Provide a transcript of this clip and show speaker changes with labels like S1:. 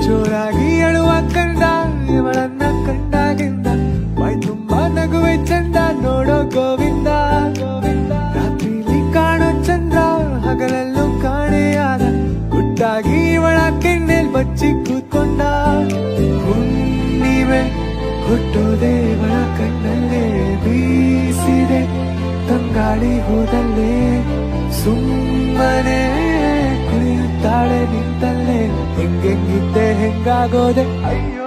S1: ಜೋರಾಗಿ ಅಳುವ ಕಂಡ ಇವಳನ್ನ ಕಂಡಾಗಿಂದ ಮೈ ತುಂಬಾ ನಗುವೆ ಚಂದ ನೋಡೋ ಗೋವಿಂದ ಗೋವಿಂದ ರಾತ್ರಿಲಿ ಕಾಣೋ ಚಂದ್ರ ಹಗಲಲ್ಲೂ ಕಾಣೆಯಾದ ಗುಟ್ಟಾಗಿ ಇವಳ ಕೆನ್ನೆಲ್ ಬಚ್ಚಿ ಕೂತ್ಕೊಂಡ ಹುಣ್ಣಿಮೆ ಹುಟ್ಟೋದೆ ಇವಳ ಕಣ್ಣಲ್ಲೇ ಬೀಸಿದೆ ತಂಗಾಳಿ ಹೋದಲ್ಲೇ ಸುಮ್ಮನೆ ಕುಳಿಯುತ್ತಾಳೆ ನಿಂತಲ್ಲೇ ಹೆಂಗೆಂಗಿದ್ದೆ ಹೆಂಗಾಗೋದೆ ಅಯ್ಯೋ